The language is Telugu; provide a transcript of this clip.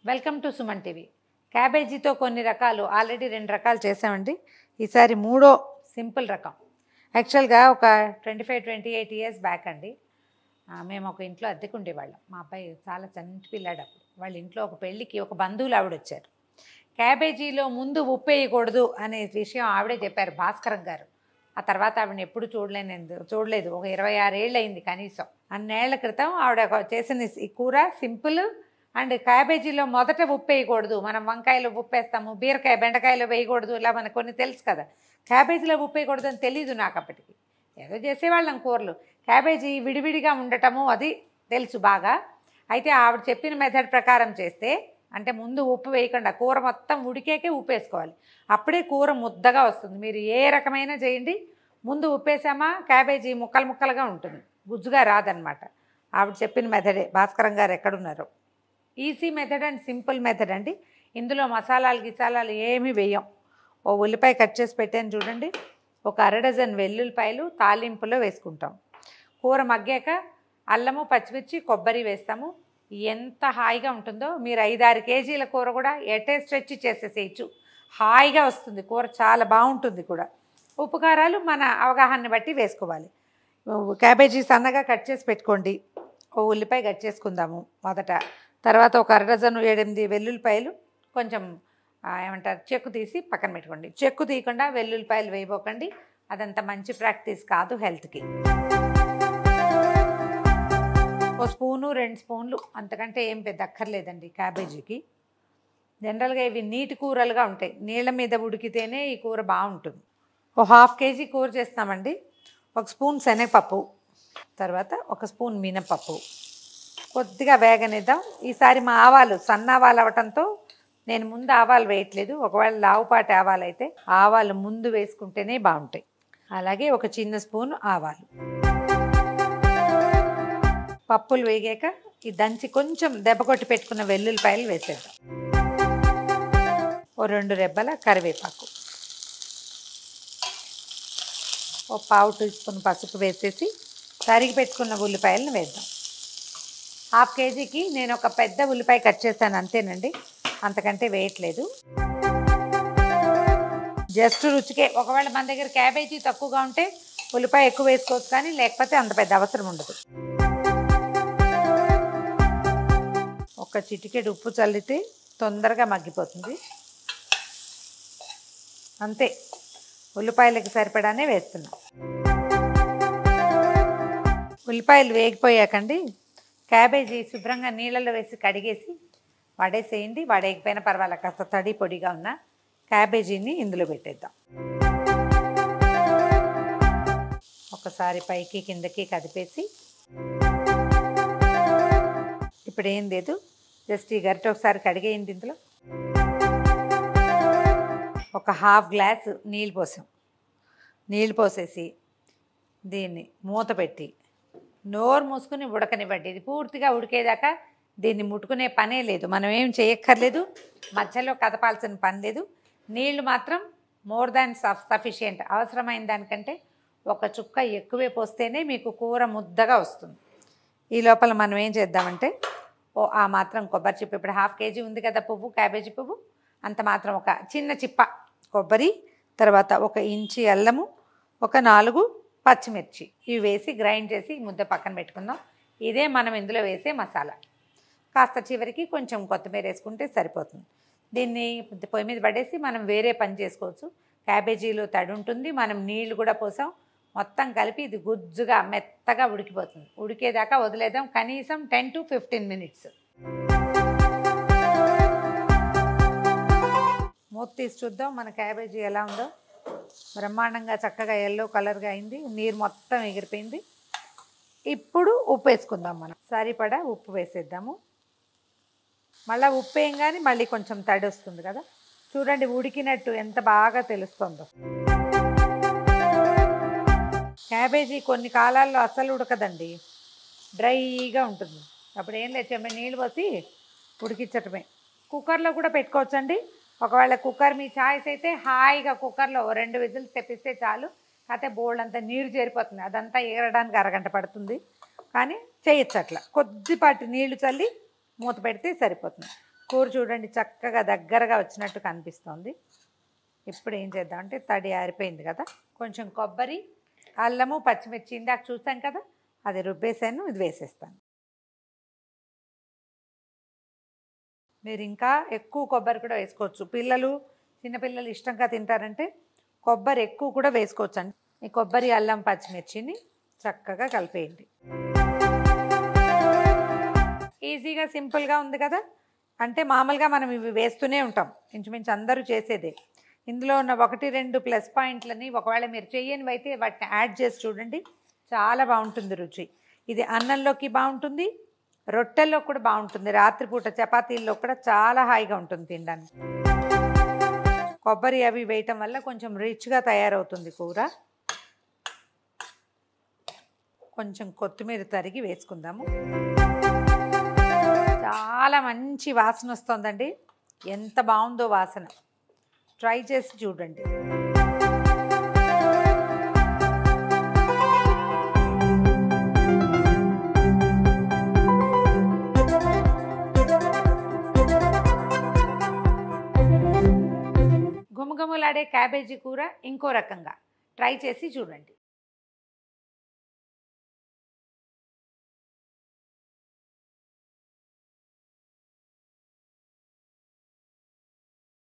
వెల్కమ్ టు సుమన్ టీవీ క్యాబేజీతో కొన్ని రకాలు ఆల్రెడీ రెండు రకాలు చేసామండి ఈసారి మూడో సింపుల్ రకం యాక్చువల్గా ఒక twenty five twenty eight years back అండి ఆ, మేము ఒక ఇంట్లో అద్దెకు ఉండేవాళ్ళం మా అబ్బాయి చాలా చంటి పిల్లాడు అప్పుడు వాళ్ళ ఇంట్లో ఒక పెళ్ళికి ఒక బంధువులు ఆవిడ వచ్చారు క్యాబేజీలో ముందు ఉప్పు వేయకూడదు అనే విషయం ఆవిడే చెప్పారు భాస్కరం గారు ఆ తర్వాత ఆవిడని ఎప్పుడు చూడలేను చూడలేదు ఒక ఇరవై ఆరేళ్ళు అయింది కనీసం అన్నేళ్ల క్రితం ఆవిడ ఒక చేసిన ఈ కూర సింపుల్ అండ్ క్యాబేజీలో మొదట ఉప్పు వేయకూడదు మనం వంకాయలో ఉప్పు వేస్తాము బీరకాయ బెండకాయలో వేయకూడదు ఇలా మనకు కొన్ని తెలుసు కదా క్యాబేజీలో ఉప్పు వేయకూడదు అని తెలీదు నాకు అప్పటికి ఏదో చేసేవాళ్ళం కూరలు క్యాబేజీ విడివిడిగా ఉండటము అది తెలుసు బాగా అయితే ఆవిడ చెప్పిన మెథడ్ ప్రకారం చేస్తే అంటే ముందు ఉప్పు వేయకుండా కూర మొత్తం ఉడికేకే ఉప్పు వేసుకోవాలి అప్పుడే కూర ముద్దగా వస్తుంది మీరు ఏ రకమైన చేయండి ముందు ఉప్పేసామా క్యాబేజీ ముక్కలు ముక్కలుగా ఉంటుంది గుజ్జుగా రాదనమాట ఆవిడ చెప్పిన మెథడే భాస్కరం గారు ఎక్కడున్నారు easy method and simple method అండి ఇందులో మసాలాలు గిసాలాలు ఏమీ వేయం ఓ ఉల్లిపాయ కట్ చేసి పెట్టాను చూడండి ఒక అర డజన్ వెల్లుల్లిపాయలు తాలింపులో వేసుకుంటాం కూర మగ్గాక అల్లము పచ్చిమిర్చి కొబ్బరి వేస్తాము ఎంత హాయిగా ఉంటుందో మీరు ఐదారు కేజీల కూర కూడా ఎటే స్ట్రెచ్ చేసేసేయచ్చు హాయిగా వస్తుంది కూర చాలా బాగుంటుంది కూడా ఉప్పు కారాలు మన అవగాహనని బట్టి వేసుకోవాలి క్యాబేజీ సన్నగా కట్ చేసి పెట్టుకోండి ఓ ఉల్లిపాయ కట్ చేసుకుందాము మొదట తర్వాత ఒక అర డజను ఏడెనిమిది వెల్లుల్లిపాయలు కొంచెం ఆ, ఏమంటారు చెక్కు తీసి పక్కన పెట్టుకోండి చెక్కు తీయకుండా వెల్లుల్లిపాయలు వేయబోకండి అదంత మంచి ప్రాక్టీస్ కాదు హెల్త్కి ఓ స్పూను రెండు స్పూన్లు అంతకంటే ఏం పెద్ద అక్కర్లేదండి క్యాబేజీకి జనరల్గా ఇవి నీటి కూరలుగా ఉంటాయి నీళ్ళ మీద ఉడికితేనే ఈ కూర బాగుంటుంది ఓ హాఫ్ కేజీ కూర చేస్తామండి ఒక స్పూన్ శనగపప్పు తర్వాత ఒక స్పూన్ మినపప్పు కొద్దిగా వేగనిద్దాం ఈసారి మా ఆవాలు సన్న ఆవాలు అవటంతో నేను ముందు ఆవాలు వేయట్లేదు ఒకవేళ లావుపాటి ఆవాలు అయితే ఆవాలు ముందు వేసుకుంటేనే బాగుంటాయి అలాగే ఒక చిన్న స్పూన్ ఆవాలు పప్పులు వేగాక ఈ దంచి కొంచెం దెబ్బ కొట్టి పెట్టుకున్న వెల్లుల్లిపాయలు వేసేద్దాం ఓ రెండు రెబ్బల కరివేపాకు ఓ పావు టీ స్పూన్ పసుపు వేసేసి తరిగి పెట్టుకున్న ఉల్లిపాయలను వేద్దాం హాఫ్ కేజీకి నేను ఒక పెద్ద ఉల్లిపాయ కట్ చేశాను అంతేనండి అంతకంటే వేయట్లేదు జస్ట్ రుచికే ఒకవేళ మన దగ్గర క్యాబేజీ తక్కువగా ఉంటే ఉల్లిపాయ ఎక్కువ వేసుకోవచ్చు కానీ లేకపోతే అంత పెద్ద అవసరం ఉండదు ఒక చిటికెడు ఉప్పు చల్లితే తొందరగా మగ్గిపోతుంది అంతే ఉల్లిపాయలకి సరిపడానే వేస్తున్నాం ఉల్లిపాయలు వేగిపోయాకండి క్యాబేజీ శుభ్రంగా నీళ్ళలో వేసి కడిగేసి వడేసేయండి వడేయకపోయినా పర్వాలేదు కాస్త తడి పొడిగా ఉన్న క్యాబేజీని ఇందులో పెట్టేద్దాం ఒకసారి పైకి కిందకి కదిపేసి ఇప్పుడు ఏం లేదు జస్ట్ ఈ గరిట ఒకసారి కడిగేయండి ఇందులో ఒక హాఫ్ గ్లాస్ నీళ్ళు పోసాం నీళ్ళు పోసేసి దీన్ని మూత పెట్టి నోరు మూసుకుని ఉడకనివ్వండి ఇది పూర్తిగా ఉడికేదాకా దీన్ని ముట్టుకునే పనే లేదు మనం ఏం చేయక్కర్లేదు మధ్యలో కదపాల్సిన పని లేదు నీళ్లు మాత్రం మోర్ దాన్ సఫ్ సఫిషియంట్ అవసరమైన దానికంటే ఒక చుక్క ఎక్కువే పోస్తేనే మీకు కూర ముద్దగా వస్తుంది ఈ లోపల మనం ఏం చేద్దామంటే ఓ ఆ మాత్రం కొబ్బరి చిప్ప ఇప్పుడు హాఫ్ కేజీ ఉంది కదా పువ్వు క్యాబేజీ పువ్వు అంత మాత్రం ఒక చిన్న చిప్ప కొబ్బరి తర్వాత ఒక ఇంచి అల్లము ఒక నాలుగు పచ్చిమిర్చి ఇవి వేసి గ్రైండ్ చేసి ముద్ద పక్కన పెట్టుకుందాం ఇదే మనం ఇందులో వేసే మసాలా కాస్త చివరికి కొంచెం కొత్తిమీర వేసుకుంటే సరిపోతుంది దీన్ని పొయ్యి మీద పడేసి మనం వేరే పని చేసుకోవచ్చు క్యాబేజీలో తడి ఉంటుంది మనం నీళ్లు కూడా పోసాం మొత్తం కలిపి ఇది గుజ్జుగా మెత్తగా ఉడికిపోతుంది ఉడికేదాకా వదిలేద్దాం కనీసం టెన్ టు ఫిఫ్టీన్ మినిట్స్ మూత తీసి చూద్దాం మన క్యాబేజీ ఎలా ఉందో బ్రహ్మాండంగా చక్కగా ఎల్లో కలర్గా అయింది నీరు మొత్తం ఎగిరిపోయింది ఇప్పుడు ఉప్పు వేసుకుందాం మనం సరిపడా ఉప్పు వేసేద్దాము మళ్ళీ ఉప్పు వేయంగానే మళ్ళీ కొంచెం తడి వస్తుంది కదా చూడండి ఉడికినట్టు ఎంత బాగా తెలుస్తుందో క్యాబేజీ కొన్ని కాలాల్లో అస్సలు ఉడకదండి డ్రైగా ఉంటుంది అప్పుడు ఏం లేదు చెమ్మ నీళ్ళు పోసి ఉడికించటమే కుక్కర్లో కూడా పెట్టుకోవచ్చండి ఒకవేళ కుక్కర్ మీ ఛాయిస్ అయితే హాయిగా కుక్కర్లో ఓ రెండు విజిల్స్ తెప్పిస్తే చాలు కాకపోతే బోల్డ్ అంతా నీరు చేరిపోతుంది అదంతా ఏరడానికి అరగంట పడుతుంది కానీ చేయొచ్చు అట్లా కొద్దిపాటి నీళ్లు చల్లి మూత పెడితే సరిపోతుంది కూర చూడండి చక్కగా దగ్గరగా వచ్చినట్టు కనిపిస్తోంది ఇప్పుడు ఏం చేద్దాం అంటే తడి ఆరిపోయింది కదా కొంచెం కొబ్బరి అల్లము పచ్చిమిర్చి ఇందాక చూసాం కదా అది రుబ్బేసాను ఇది వేసేస్తాను మీరు ఇంకా ఎక్కువ కొబ్బరి కూడా వేసుకోవచ్చు పిల్లలు చిన్నపిల్లలు ఇష్టంగా తింటారంటే కొబ్బరి ఎక్కువ కూడా వేసుకోవచ్చు అండి ఈ కొబ్బరి అల్లం పచ్చిమిర్చిని చక్కగా కలిపేయండి ఈజీగా సింపుల్గా ఉంది కదా అంటే మామూలుగా మనం ఇవి వేస్తూనే ఉంటాం ఇంచుమించు అందరూ చేసేదే ఇందులో ఉన్న ఒకటి రెండు ప్లస్ పాయింట్లని ఒకవేళ మీరు చేయనివి అయితే వాటిని యాడ్ చేసి చూడండి చాలా బాగుంటుంది రుచి ఇది అన్నంలోకి బాగుంటుంది రొట్టెల్లో కూడా బాగుంటుంది రాత్రిపూట చపాతీల్లో కూడా చాలా హాయిగా ఉంటుంది తినడానికి కొబ్బరి అవి వేయటం వల్ల కొంచెం రిచ్గా తయారవుతుంది కూర కొంచెం కొత్తిమీర తరిగి వేసుకుందాము చాలా మంచి వాసన వస్తుందండి ఎంత బాగుందో వాసన ట్రై చేసి చూడండి గుమగుమలాడే క్యాబేజీ కూర ఇంకో రకంగా ట్రై చేసి చూడండి